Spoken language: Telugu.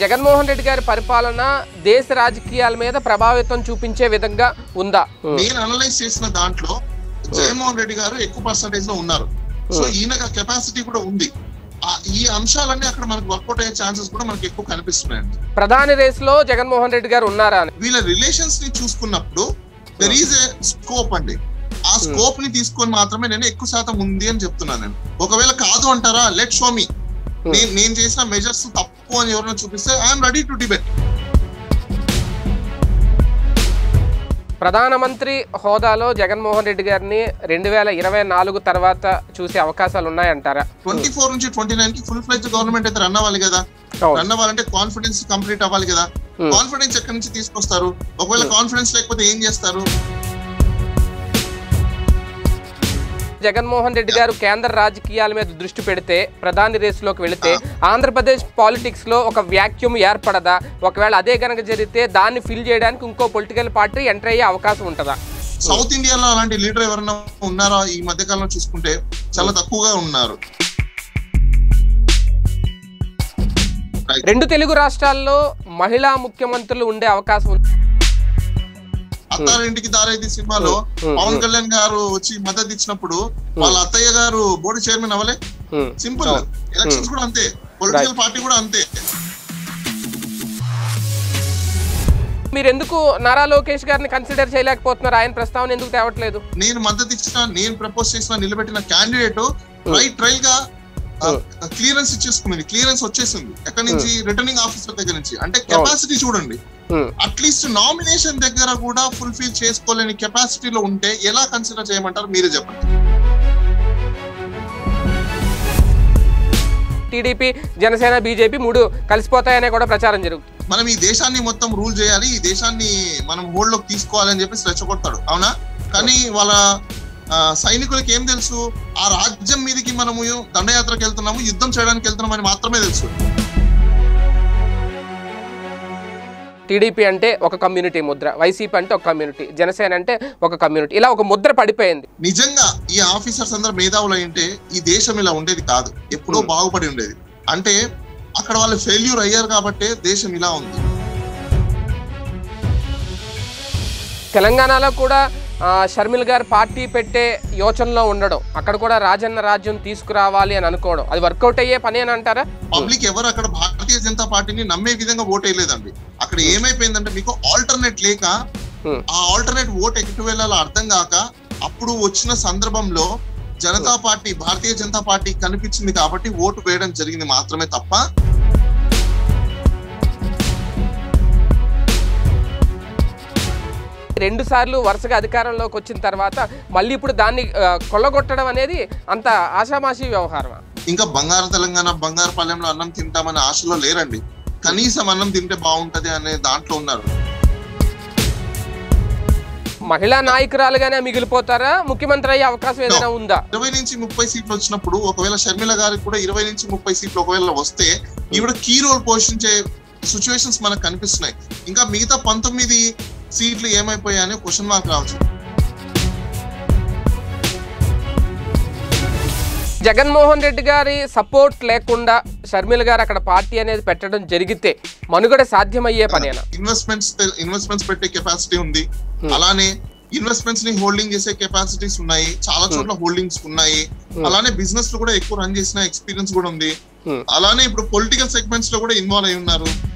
జగన్మోహన్ రెడ్డి గారి పరిపాలన దేశ రాజకీయాల మీద ప్రభావితం చూపించే విధంగా ఉందా నేను అనలైజ్ చేసిన దాంట్లో జగన్మోహన్ రెడ్డి గారు ఎక్కువ పర్సంటేజ్ లో ఉన్నారు సో ఈయనకు కెపాసిటీ కూడా ఉంది ఆ ఈ అంశాలన్నీ అక్కడ మనకు వర్కౌట్ అయ్యే ఛాన్సెస్ కూడా మనకి ఎక్కువ కనిపిస్తున్నాయండి ప్రధాని రేస్ లో జగన్మోహన్ రెడ్డి గారు ఉన్నారా అని వీళ్ళ రిలేషన్స్ ని చూసుకున్నప్పుడు దెర్ ఈజ్ ఏ స్కోప్ అండి ఆ స్కోప్ ని తీసుకొని మాత్రమే నేను ఎక్కువ శాతం ఉంది అని చెప్తున్నాను నేను ఒకవేళ కాదు అంటారా లెట్ షో మీ నేను నేను చేసిన మెజర్స్ తప్పు అని ఎవరైనా చూపిస్తే ఐఎమ్ రెడీ టు డిబేట్ ప్రధానమంత్రి హోదాలో జగన్మోహన్ రెడ్డి గారిని రెండు వేల ఇరవై నాలుగు తర్వాత చూసే అవకాశాలు ఉన్నాయంటారా ట్వంటీ ఫోర్ నుంచి ట్వంటీ నైన్ కి ఫుల్ ఫ్లెజ్ గవర్నమెంట్ అయితే రన్ అవ్వాలి కదా అవును. రన్ అవ్వాలంటే కాన్ఫిడెన్స్ కంప్లీట్ అవ్వాలి కదా Hmm. కాన్ఫిడెన్స్ ఎక్కడి నుంచి తీసుకొస్తారు ఒకవేళ కాన్ఫిడెన్స్ లేకపోతే ఏం చేస్తారు జగన్మోహన్ రెడ్డి గారు కేంద్ర రాజకీయాల మీద దృష్టి పెడితే ప్రధాని రేసులోకి వెళితే ఆంధ్రప్రదేశ్ పాలిటిక్స్ లో ఒక వ్యాక్యూమ్ ఏర్పడదా ఒకవేళ అదే కనుక జరిగితే దాన్ని ఫిల్ చేయడానికి ఇంకో పొలిటికల్ పార్టీ ఎంటర్ అయ్యే అవకాశం ఉంటుందా సౌత్ ఇండియాలో అలాంటి లీడర్ ఎవరైనా ఉన్నారా ఈ మధ్య కాలంలో చూసుకుంటే చాలా తక్కువగా ఉన్నారు రెండు తెలుగు రాష్ట్రాల్లో మహిళా ముఖ్యమంత్రులు ఉండే అవకాశం ఉంది అత్తారింటికి దారేది సినిమాలో Hmm. పవన్ కళ్యాణ్ గారు వచ్చి మద్దతు ఇచ్చినప్పుడు వాళ్ళ అత్తయ్య గారు బోర్డు చైర్మన్ అవ్వలే Hmm. సింపుల్ అవును. ఎలక్షన్స్ కూడా అంతే పొలిటికల్ పార్టీ కూడా అంతే మీరు ఎందుకు నారా లోకేష్ గారిని కన్సిడర్ చేయలేకపోతున్నారు ఆయన ప్రస్తావన ఎందుకు తేవట్లేదు నేను మద్దతు ఇచ్చిన నేను ప్రపోజ్ చేసిన నిలబెట్టిన క్యాండిడేట్ రైట్ ట్రైల్ గా క్లియరెన్స్ ఇచ్చేసుకున్నది క్లియరెన్స్ వచ్చేసింది ఎక్కడి నుంచి రిటర్నింగ్ ఆఫీసర్ దగ్గర నుంచి అంటే కెపాసిటీ చూడండి Hmm. అట్లీస్ట్ నామినేషన్ దగ్గర కూడా ఫుల్ఫిల్ చేసుకోలేని కెపాసిటీలో ఉంటే ఎలా కన్సిడర్ చేయమంటారు మీరే చెప్పండి టీడీపీ జనసేన బీజేపీ మూడు కలిసిపోతాయనే కూడా ప్రచారం జరుగుతుంది మనం ఈ దేశాన్ని మొత్తం రూల్ చేయాలి ఈ దేశాన్ని మనం హోల్డ్ లోకి తీసుకోవాలని చెప్పేసి రెచ్చగొడతాడు అవునా కానీ వాళ్ళ ఆ, సైనికులకి ఏం తెలుసు ఆ రాజ్యం మీదకి మనము దండయాత్రకు వెళ్తున్నాము యుద్ధం చేయడానికి వెళ్తున్నాం అని మాత్రమే తెలుసు టీడీపీ అంటే ఒక కమ్యూనిటీ ముద్ర వైసీపీ అంటే ఒక కమ్యూనిటీ జనసేన అంటే ఒక కమ్యూనిటీ ఇలా ఒక ముద్ర పడిపోయింది నిజంగా ఈ ఆఫీసర్స్ అందరు మేధావులు అయింటే ఈ దేశం ఇలా ఉండేది కాదు ఎప్పుడో Hmm. బాగుపడి ఉండేది అంటే అక్కడ వాళ్ళు ఫెయిల్యూర్ అయ్యారు కాబట్టే దేశం ఇలా ఉంది తెలంగాణలో కూడా ఆ, షర్మిల్ గారు పార్టీ పెట్టే యోచనలో ఉండడం అక్కడ కూడా రాజన్న రాజ్యం తీసుకురావాలి అని అనుకోవడం అది వర్కౌట్ అయ్యే పని అని అంటారా పబ్లిక్ ఎవరు అక్కడ భారతీయ జనతా పార్టీని నమ్మే విధంగా ఓట్ వేయలేదండి అక్కడ ఏమైపోయిందంటే మీకు ఆల్టర్నేట్ లేక Hmm. ఆ ఆల్టర్నేట్ ఓట్ ఎటు వెళ్ళాలో అర్థం కాక అప్పుడు వచ్చిన సందర్భంలో జనతా పార్టీ భారతీయ జనతా పార్టీ కనిపించింది కాబట్టి ఓటు వేయడం జరిగింది మాత్రమే తప్ప రెండు సార్లు వరుసగా అధికారంలోకి వచ్చిన తర్వాత మళ్ళీ ఇప్పుడు దాన్ని ఆ, కొల్లగొట్టడం అనేది అంత ఆషామాషి వ్యవహారం ఇంకా బంగారు తెలంగాణ బంగారు పల్లెంలో అన్నం తింటామనే ఆశలో లేరండి కనీసం అన్నం తింటే బాగుంటది అనే దాంట్లో ఉన్నారు మహిళా నాయకురాలుగానే మిగిలిపోతారా ముఖ్యమంత్రి అయ్యే అవకాశం ఏదైనా ఉందా ఇరవై నుంచి ముప్పై సీట్లు వచ్చినప్పుడు ఒకవేళ షర్మిల గారికి కూడా ఇరవై నుంచి ముప్పై సీట్లు ఒకవేళ వస్తే ఈవిడ కీ రోల్ పోషించే సిచ్యువేషన్స్ మనకు కనిపిస్తున్నాయి ఇంకా మిగతా పంతొమ్మిది సీట్లు ఏమైపోయాయని క్వశ్చన్ మార్క్ రావచ్చు జగన్మోహన్ రెడ్డి గారి సపోర్ట్ లేకుండా షర్మిల గారు అక్కడ పార్టీ అనేది పెట్టడం జరిగితే మనుగడ సాధ్యమయ్యే పనేనా ఇన్వెస్ట్మెంట్స్ ఇన్వెస్ట్మెంట్స్ పెట్టే కెపాసిటీ ఉంది అలానే ఇన్వెస్ట్మెంట్స్ ని హోల్డింగ్ చేసే కెపాసిటీస్ ఉన్నాయి చాలా చోట్ల హోల్డింగ్స్ ఉన్నాయి అలానే బిజినెస్ లో కూడా ఎక్కువ రన్ చేసిన ఎక్స్పీరియన్స్ కూడా ఉంది Hmm. అలానే ఇప్పుడు పొలిటికల్ సెగ్మెంట్స్ లో కూడా ఇన్వాల్వ్ అయి ఉన్నారు